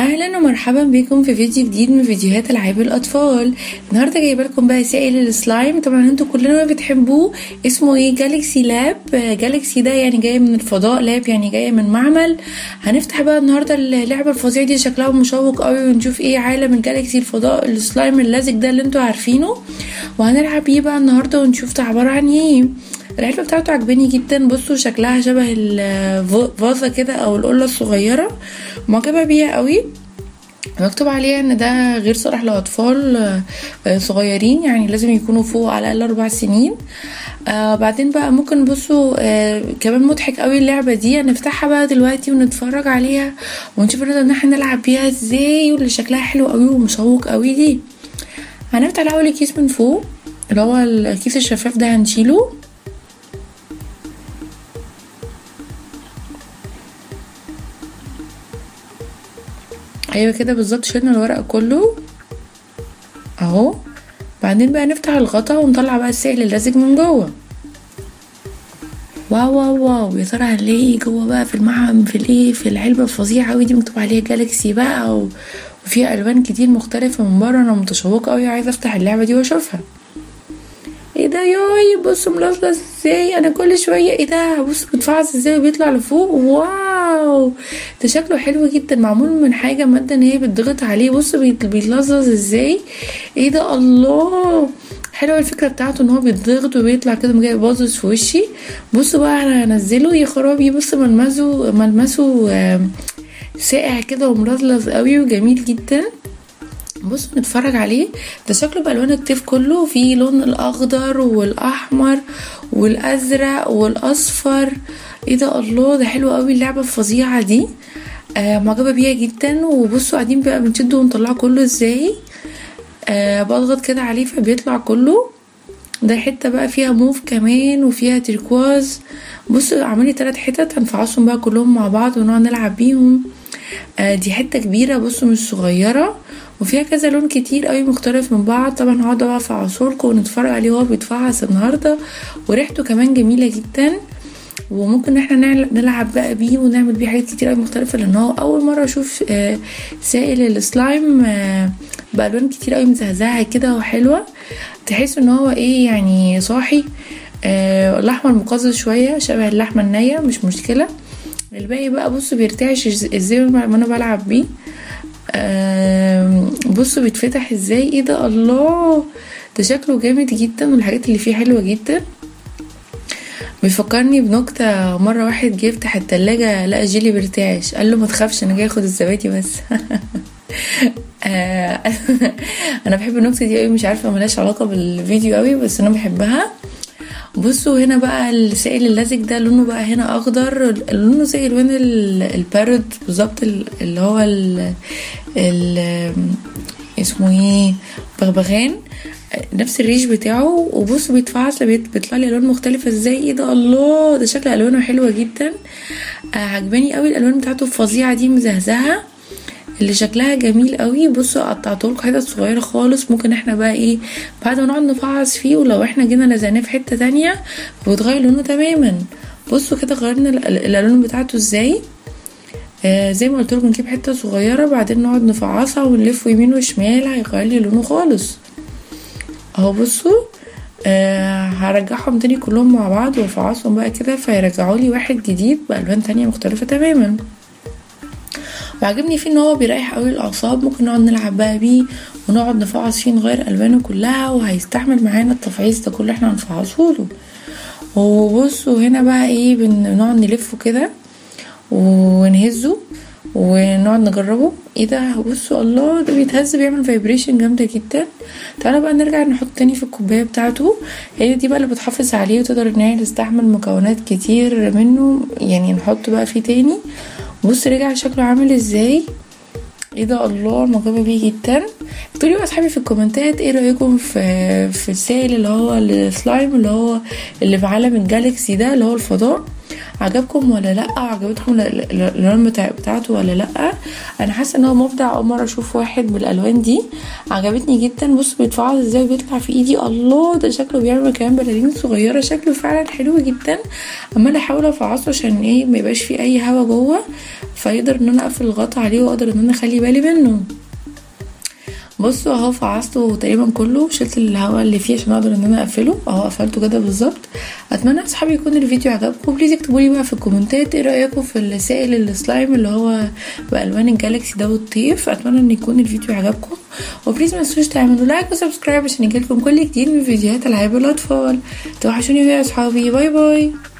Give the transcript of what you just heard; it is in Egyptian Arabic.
اهلا ومرحبا بكم في فيديو جديد من فيديوهات العاب الاطفال النهارده جايبه لكم بقى سائل السلايم طبعا انتوا كلنا بتحبوه اسمه ايه جالكسي لاب جالكسي ده يعني جاي من الفضاء لاب يعني جاي من معمل هنفتح بقى النهارده اللعبه الفظيعه دي شكلها مشوق قوي ونشوف ايه عالم الجالكسي الفضاء السلايم اللزج ده اللي انتوا عارفينه وهنلعب بيه بقى النهارده ونشوف ده عباره عن ايه العلبه بتاعته عجباني جدا بصوا شكلها شبه الفازه كده او القله الصغيره معجبه بيها قوي مكتوب عليها ان ده غير صالح لاطفال صغيرين يعني لازم يكونوا فوق على الاقل اربع سنين آه بعدين بقى ممكن بصوا آه كمان مضحك قوي اللعبه دي هنفتحها بقى دلوقتي ونتفرج عليها ونشوف نقدر ان احنا نلعب بيها ازاي واللي شكلها حلو قوي ومشوق قوي دي هنفتح الاول الكيس من فوق اللي هو الكيس الشفاف ده هنشيله ايوه كده بالظبط شلنا الورق كله اهو بعدين بقى نفتح الغطا ونطلع بقى السائل اللزج من جوه واو واو واو يا ترى هنلاقي جوه بقى في المعمل في الايه في العلبه الفظيعه قوي دي مكتوب عليها جالكسي بقى و... وفيها الوان كتير مختلفه من بره انا متشوقه قوي عايزه افتح اللعبه دي واشوفها ايه ده ياي بص ملصلص ازاي انا كل شويه ايه ده بص بتفعص ازاي وبيطلع لفوق واو ده شكله حلو جدا معمول من حاجه ماده ان هي بتضغط عليه بص بيتلظظ ازاي ايه ده الله حلوه الفكره بتاعته ان هو بيتضغط وبيطلع كده جاي باظظ في وشي بصوا بقى انا هنزله يا خرابي بص ملمسه ملمسه ساقع كده وملظلظ قوي وجميل جدا بصوا نتفرج عليه ده شكله بالوان الطيف كله فيه لون الاخضر والاحمر والازرق والاصفر ايه ده الله ده حلو قوي اللعبه الفظيعه دي آه معجبه بيها جدا وبصوا قاعدين بقى بنشده ونطلعه كله ازاي آه بضغط كده عليه فبيطلع كله ده حته بقى فيها موف كمان وفيها تركواز بصوا عاملين تلات حتت هنفعصهم بقى كلهم مع بعض ونقعد نلعب بيهم آه دي حته كبيره بصوا مش صغيره وفيها كذا لون كتير قوي مختلف من بعض طبعا هقعد بقى افعصهولكم ونتفرج عليه وهو بيتفعص النهارده وريحته كمان جميله جدا وممكن احنا نلعب بقى بيه ونعمل بيه حاجات كتير قوي مختلفه لان هو اول مره اشوف آه سائل السلايم آه بالوان كتير قوي مزهزهه كده وحلوه تحس ان هو ايه يعني صاحي آه الاحمر مقزز شويه شبه اللحمه النيه مش مشكله الباقي بقى بصوا بيرتعش ازاي ما انا بلعب بيه بصوا بيتفتح ازاي ايه ده الله ده شكله جامد جدا والحاجات اللي فيه حلوه جدا بيفكرني بنكتة مرة واحد جه يفتح التلاجة لقى جيلي بيرتعش قال له ما تخافش انا جاي اخد الزبادي بس انا بحب النكتة دي قوي مش عارفة ملهاش علاقة بالفيديو قوي بس انا بحبها بصوا هنا بقى السائل اللزج ده لونه بقى هنا اخضر لونه زي الوان البارد بالظبط اللي هو ال ال اسمه ايه بغبغان نفس الريش بتاعه وبصوا بيتفعص بيطلع لي الوان مختلفه ازاي ايه ده الله ده شكل الوانه حلوه جدا آه عجباني قوي الالوان بتاعته الفظيعه دي مزهزهه اللي شكلها جميل قوي بصوا قطعته لكم حتت صغيره خالص ممكن احنا بقى ايه بعد ما نقعد نفعص فيه ولو احنا جينا لزقناه في حته تانية بيتغير لونه تماما بصوا كده غيرنا الالوان بتاعته ازاي آه زي ما قلت لكم نجيب حته صغيره بعدين نقعد نفعصها ونلفه يمين وشمال هيغير لي لونه خالص اهو بصوا آه هرجعهم تاني كلهم مع بعض وافعصهم بقى كده فيرجعوا لي واحد جديد بالوان تانية مختلفه تماما وعجبني فيه ان هو بيريح قوي الاعصاب ممكن نقعد نلعب بقى بيه ونقعد نفعص فيه نغير الوانه كلها وهيستحمل معانا التفعيص ده كله احنا هنفعصه له وبصوا هنا بقى ايه بنقعد نلفه كده ونهزه ونقعد نجربه ايه ده بصوا الله ده بيتهز بيعمل فايبريشن جامده جدا تعالى بقى نرجع نحط تاني في الكوبايه بتاعته هي دي بقى اللي بتحافظ عليه وتقدر ان هي تستحمل مكونات كتير منه يعني نحط بقى فيه تاني بص رجع شكله عامل ازاي ايه ده الله معجبه بيه جدا اكتبوا لي اصحابي في الكومنتات ايه رايكم في في السائل اللي هو السلايم اللي هو اللي في عالم الجالكسي ده اللي هو الفضاء عجبكم ولا لا عجبتكم الالوان بتاع بتاعته ولا لا انا حاسه ان هو مبدع اول مره اشوف واحد بالالوان دي عجبتني جدا بص بيتفعص ازاي بيطلع في ايدي الله ده شكله بيعمل كمان بلالين صغيره شكله فعلا حلو جدا عماله احاول افعصه عشان ايه ما يبقاش فيه اي هوا جوه فيقدر ان انا اقفل الغطا عليه واقدر ان انا اخلي بالي منه بصوا اهو فعصته تقريبا كله شلت الهواء اللي فيه عشان اقدر ان انا اقفله اهو قفلته كده بالظبط اتمنى اصحابي يكون الفيديو عجبكم بليز اكتبوا لي بقى في الكومنتات ايه رايكم في السائل السلايم اللي هو بالوان الجالكسي ده والطيف اتمنى ان يكون الفيديو عجبكم وبليز ما تنسوش تعملوا لايك وسبسكرايب عشان يجيلكم كل جديد من فيديوهات العاب الاطفال توحشوني يا اصحابي باي باي